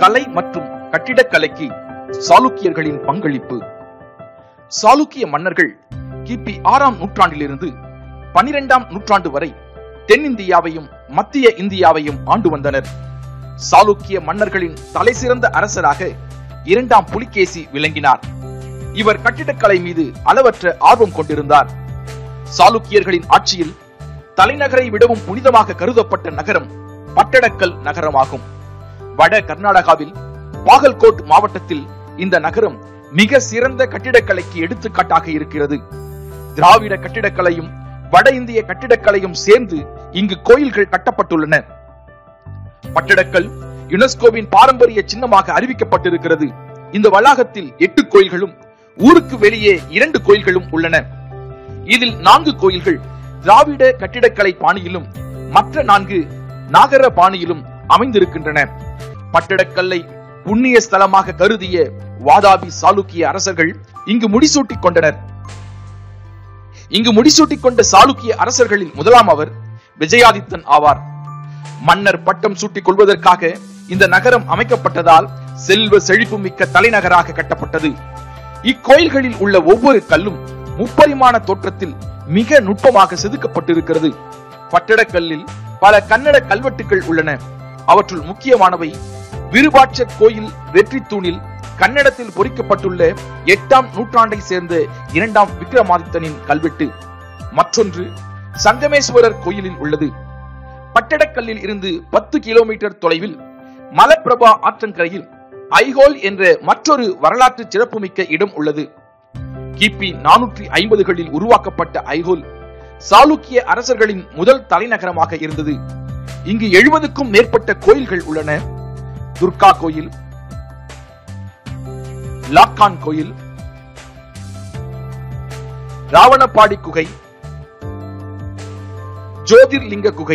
கலை மற்றும் கட்டிடக்கலைக்கு சாளுக்கியர்களின் பங்களிப்பு சாளுக்கிய மன்னர்கள் கிபி ஆறாம் நூற்றாண்டிலிருந்து பனிரெண்டாம் நூற்றாண்டு வரை தென்னிந்தியாவையும் மத்திய இந்தியாவையும் ஆண்டு வந்தனர் சாளுக்கிய மன்னர்களின் தலைசிறந்த அரசராக இரண்டாம் புலிகேசி விளங்கினார் இவர் கட்டிடக்கலை மீது அளவற்ற ஆர்வம் கொண்டிருந்தார் சாளுக்கியர்களின் ஆட்சியில் தலைநகரை விடவும் புனிதமாக கருதப்பட்ட நகரம் பட்டடக்கல் நகரமாகும் வட கர்நாடகாவில் பாகல்கோட் மாவட்டத்தில் இந்த நகரம் மிக சிறந்த கட்டிடக்கலைக்கு எடுத்துக்காட்டாக இருக்கிறது திராவிட கட்டிடக்கலையும் வட இந்திய கட்டிடக்கலையும் சேர்ந்து இங்கு கோயில்கள் கட்டப்பட்டுள்ளன பட்டடக்கல் யுனெஸ்கோவின் பாரம்பரிய சின்னமாக அறிவிக்கப்பட்டிருக்கிறது இந்த வளாகத்தில் எட்டு கோயில்களும் ஊருக்கு வெளியே இரண்டு கோயில்களும் உள்ளன இதில் நான்கு கோயில்கள் திராவிட கட்டிடக்கலை பாணியிலும் மற்ற நான்கு நாகர பாணியிலும் அமைந்திருக்கின்றன பட்டடக்கல்லை புண்ணிய ஸ்தலமாக கருதிய வாதாபி சாளுக்கிய அரசர்கள் இங்கு முடிசூட்டிக் கொண்டனர் இங்கு முடிசூட்டிக் கொண்ட சாளுக்கிய அரசர்களில் முதலாம் அவர் விஜயாதித்தன் ஆவார் மன்னர் பட்டம் சூட்டிக் கொள்வதற்காக இந்த நகரம் அமைக்கப்பட்டதால் செல்வ செழிப்பு மிக்க தலைநகராக கட்டப்பட்டது இக்கோயில்களில் உள்ள ஒவ்வொரு கல்லும் முப்பரிமாண தோற்றத்தில் மிக நுட்பமாக செதுக்கப்பட்டிருக்கிறது பட்டடக்கல்லில் பல கன்னட கல்வெட்டுகள் உள்ளன அவற்றுள் முக்கியமானவை விருபாட்சர் கோயில் வெற்றி தூணில் கன்னடத்தில் பொறிக்கப்பட்டுள்ள எட்டாம் நூற்றாண்டை சேர்ந்த இரண்டாம் விக்ரமாதித்தனின் கல்வெட்டு மற்றொன்று சங்கமேஸ்வரர் கோயிலில் உள்ளது பட்டடக்கல்லில் இருந்து பத்து கிலோமீட்டர் தொலைவில் மலப்பிரபா ஆற்றங்கரையில் ஐஹோல் என்ற மற்றொரு வரலாற்று சிறப்புமிக்க இடம் உள்ளது கிபி நானூற்றி ஐம்பதுகளில் உருவாக்கப்பட்ட ஐஹோல் சாளுக்கிய அரசர்களின் முதல் தலைநகரமாக இருந்தது இங்கு எழுபதுக்கும் மேற்பட்ட கோயில்கள் உள்ளன துர்கா கோயில் லாக்கான் கோயில் ராவணப்பாடி குகை ஜோதிர்லிங்க குகை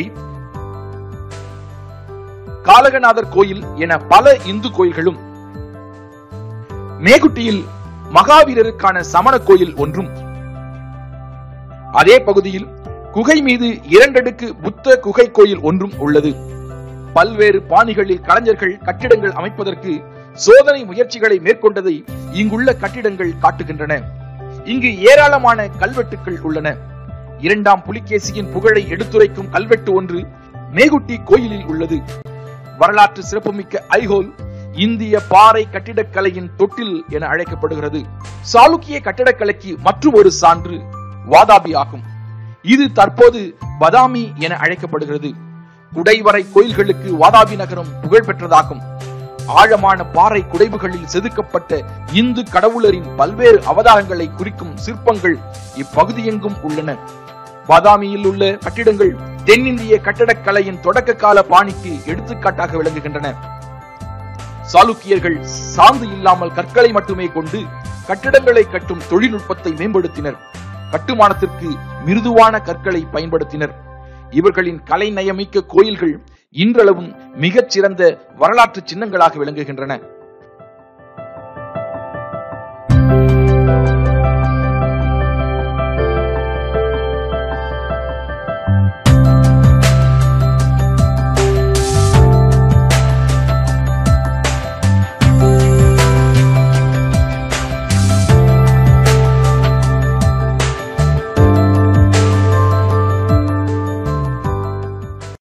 காலகநாதர் கோயில் என பல இந்து கோயில்களும் மேகுட்டியில் மகாவீரருக்கான சமண கோயில் ஒன்றும் அதே பகுதியில் குகை மீது இரண்டடுக்கு புத்த குகை கோயில் ஒன்றும் உள்ளது பல்வேறு பாணிகளில் கலைஞர்கள் கட்டிடங்கள் அமைப்பதற்கு சோதனை முயற்சிகளை மேற்கொண்டதை இங்குள்ள கட்டிடங்கள் காட்டுகின்றன இங்கு ஏராளமான கல்வெட்டுக்கள் உள்ளன இரண்டாம் புலிகேசியின் புகழை எடுத்துரைக்கும் கல்வெட்டு ஒன்று மேகுட்டி கோயிலில் உள்ளது வரலாற்று சிறப்புமிக்க ஐஹோல் இந்திய பாறை கட்டிடக்கலையின் தொட்டில் என அழைக்கப்படுகிறது சாளுக்கிய கட்டிடக்கலைக்கு மற்றும் ஒரு சான்று வாதாபி ஆகும் இது தற்போது பதாமி என அழைக்கப்படுகிறது குடைவரை கோயில்களுக்கு வாதாபி நகரம் புகழ் பெற்றதாகும் ஆழமான பாறை குடைவுகளில் செதுக்கப்பட்ட இந்து கடவுளரின் பல்வேறு அவதாரங்களை குறிக்கும் சிற்பங்கள் இப்பகுதியெங்கும் உள்ளன பாதாமியில் உள்ள கட்டிடங்கள் தென்னிந்திய கட்டடக்கலையின் தொடக்க கால பாணிக்கு எடுத்துக்காட்டாக விளங்குகின்றன சாளுக்கியர்கள் சாந்து இல்லாமல் கற்களை மட்டுமே கொண்டு கட்டிடங்களை கட்டும் தொழில்நுட்பத்தை மேம்படுத்தினர் கட்டுமானத்திற்கு மிருதுவான கற்களை பயன்படுத்தினர் இவர்களின் கலை நயமிக்க கோயில்கள் இன்றளவும் மிகச் சிறந்த வரலாற்று சின்னங்களாக விளங்குகின்றன